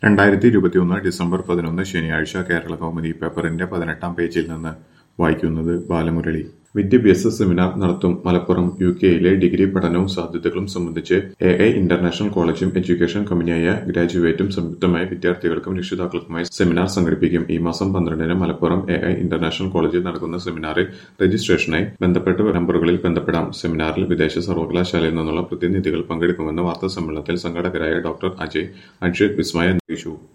രണ്ടായിരത്തി ഇരുപത്തിയൊന്ന് ഡിസംബർ പതിനൊന്ന് ശനിയാഴ്ച കേരള കൗമുദി പേപ്പറിന്റെ പതിനെട്ടാം പേജിൽ നിന്ന് വായിക്കുന്നത് ബാലമുരളി വിദ്യാഭ്യാസ സെമിനാർ നടത്തും മലപ്പുറം യു കെയിലെ ഡിഗ്രി പഠനവും സാധ്യതകളും സംബന്ധിച്ച് എ ഐ ഇന്റർനാഷണൽ കോളേജും എഡ്യൂക്കേഷൻ കമ്പനിയായ ഗ്രാജുവേറ്റും സംയുക്തമായി വിദ്യാർത്ഥികൾക്കും രക്ഷിതാക്കൾക്കുമായി സെമിനാർ സംഘടിപ്പിക്കും ഈ മാസം പന്ത്രണ്ടിന് മലപ്പുറം എ ഐ ഇന്റർനാഷണൽ കോളേജിൽ നടക്കുന്ന സെമിനാറിൽ രജിസ്ട്രേഷനായി ബന്ധപ്പെട്ട നമ്പറുകളിൽ ബന്ധപ്പെടാം സെമിനാറിൽ വിദേശ സർവകലാശാലയിൽ നിന്നുള്ള പ്രതിനിധികൾ പങ്കെടുക്കുമെന്ന് വാർത്താ സമ്മേളനത്തിൽ സംഘാടകരായ ഡോക്ടർ അജയ് അക്ഷയ് വിസ്മയ അറിയിച്ചു